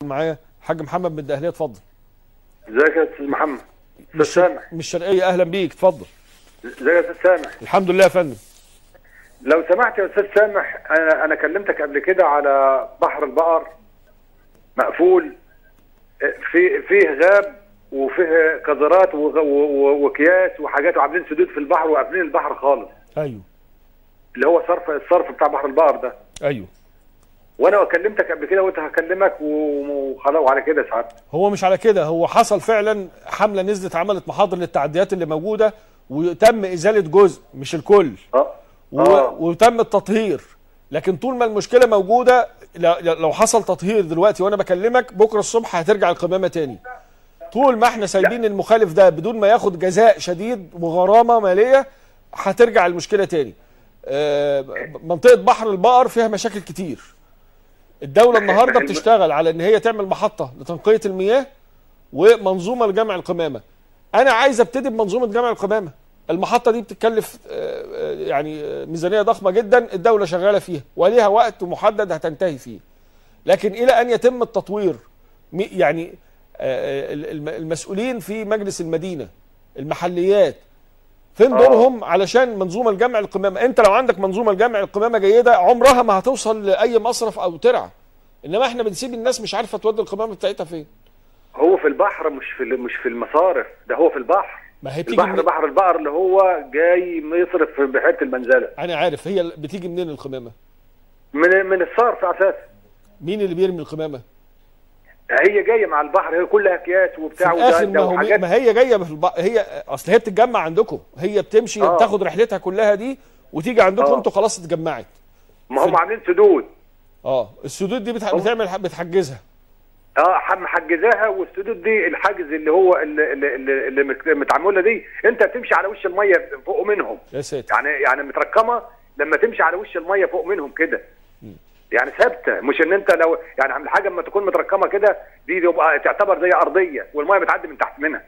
معايا حاج محمد من الدهليه اتفضل ازيك يا استاذ محمد استاذ مش سامح مش شرقيه اهلا بيك اتفضل ازيك يا استاذ سامح الحمد لله يا فندم لو سمحت يا استاذ سامح انا انا كلمتك قبل كده على بحر البقر مقفول في فيه غاب وفيه قذرات وغ- و- و- واكياس وحاجات وعاملين سدود في البحر وقافلين البحر خالص ايوه اللي هو صرف الصرف بتاع بحر البقر ده ايوه وانا كلمتك قبل كده وقلت هكلمك و- وخلاص وعلى كده ساعات هو مش على كده هو حصل فعلا حمله نزلت عملت محاضر للتعديات اللي موجوده وتم ازاله جزء مش الكل اه و... اه وتم التطهير لكن طول ما المشكله موجوده ل- لو حصل تطهير دلوقتي وانا بكلمك بكره الصبح هترجع القمامه تاني طول ما احنا سايبين المخالف ده بدون ما ياخد جزاء شديد وغرامه ماليه هترجع المشكله تاني آه، منطقه بحر البقر فيها مشاكل كتير الدوله النهارده الم- بتشتغل على ان هي تعمل محطه لتنقيه المياه ومنظومه لجمع القمامه انا عايز ابتدي بمنظومه جمع القمامه المحطه دي بتتكلف آه، آه، يعني آه، ميزانيه ضخمه جدا الدوله شغاله فيها وليها وقت محدد هتنتهي فيه لكن الى ان يتم التطوير مي- يعني آه، ال- الم- المسؤولين في مجلس المدينه المحليات فين آه. دورهم علشان منظومه لجمع القمامه انت لو عندك منظومه لجمع القمامه جيده عمرها ما هتوصل لاي مصرف او ترعه انما احنا بنسيب الناس مش عارفه تودي القمامه بتاعتها فين هو في البحر مش في ال- مش في المصارف ده هو في البحر ما هي بتيجي البحر من... بحر البقر اللي هو جاي يصرف في بحيره المنزله انا عارف هي ال- بتيجي منين القمامه من من الصرف اساسا مين اللي بيرمي القمامه هي جايه مع البحر هي كلها اكياس في وبتاع الاخر ما, وده هو وحاجات ما هي جايه في الب... هي اصل هي بتتجمع عندكم هي بتمشي آه. بتاخد رحلتها كلها دي وتيجي عندكم آه. انتوا خلاص اتجمعت ما هم عاملين سدود اه السدود دي بتح... بتعمل بتحجزها اه ح- محجزاها والسدود دي الحاجز اللي هو اللي, اللي, اللي, اللي مت- متعمله دي انت بتمشي على وش الميه فوق منهم يا ساتر يعني يعني متركمه لما تمشي على وش الميه فوق منهم كده يعني ثابته مش ان انت لو يعني الحاجه لما تكون متركمه كده دي يبقى تعتبر زي ارضيه والميه بتعدي من تحت منها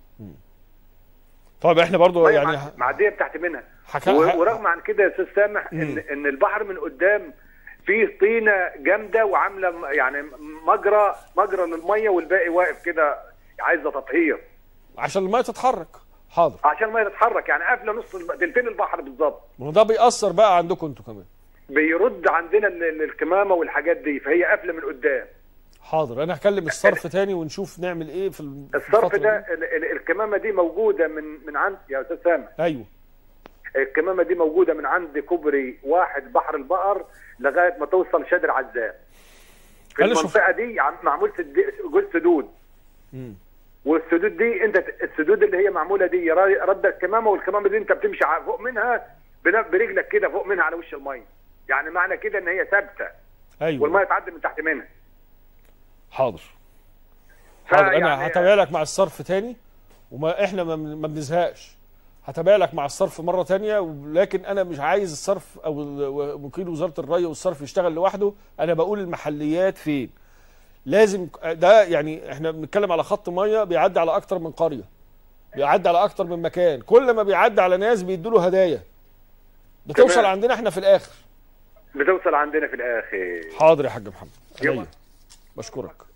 طيب احنا برضو مية يعني مع- معديه تحت منها حكا... و- ورغم عن كده يا استاذ سامح ان ان البحر من قدام فيه طينه جامده وعامله م- يعني مجرى مجرى للميه والباقي واقف كده عايزه تطهير عشان الميه تتحرك حاضر عشان الميه تتحرك يعني قافله نص الب- تلتين البحر بالظبط ما هو ده بيأثر بقى عندكم انتوا كمان بيرد عندنا ال- ال- الكمامه والحاجات دي فهي قافله من قدام حاضر انا هكلم الصرف تاني ونشوف نعمل ايه في ال- في الصرف الفترة ده دي. ال- ال- الكمامه دي موجوده من من عند يا استاذ سامح ايوه الكمامه دي موجوده من عند كوبري واحد بحر البقر لغايه ما توصل شادر عزام في أنا شوف- المنطقه دي عم- معمول سد- جزء سدود مم. والسدود دي انت السدود اللي هي معموله دي را- رد الكمامه والكمامه دي انت بتمشي ع- فوق منها بن- برجلك كده فوق منها على وش الميه يعني معنى كده ان هي ثابته ايوه والميه تعدي من تحت منها حاضر حاضر انا فيعني- هتابع لك مع الصرف تاني وما احنا ما بن- ما بنزهقش هتابع لك مع الصرف مره تانية ولكن انا مش عايز الصرف او ال- وكيل وزاره الري والصرف يشتغل لوحده انا بقول المحليات فين لازم ده يعني احنا بنتكلم على خط ميه بيعدي على اكتر من قريه بيعدي على اكتر من مكان كل ما بيعدي على ناس بيدوا له هدايا بتوصل تمام. عندنا احنا في الاخر بتوصل عندنا في الاخر حاضر يا حاج محمد يلا. عينيا. بشكرك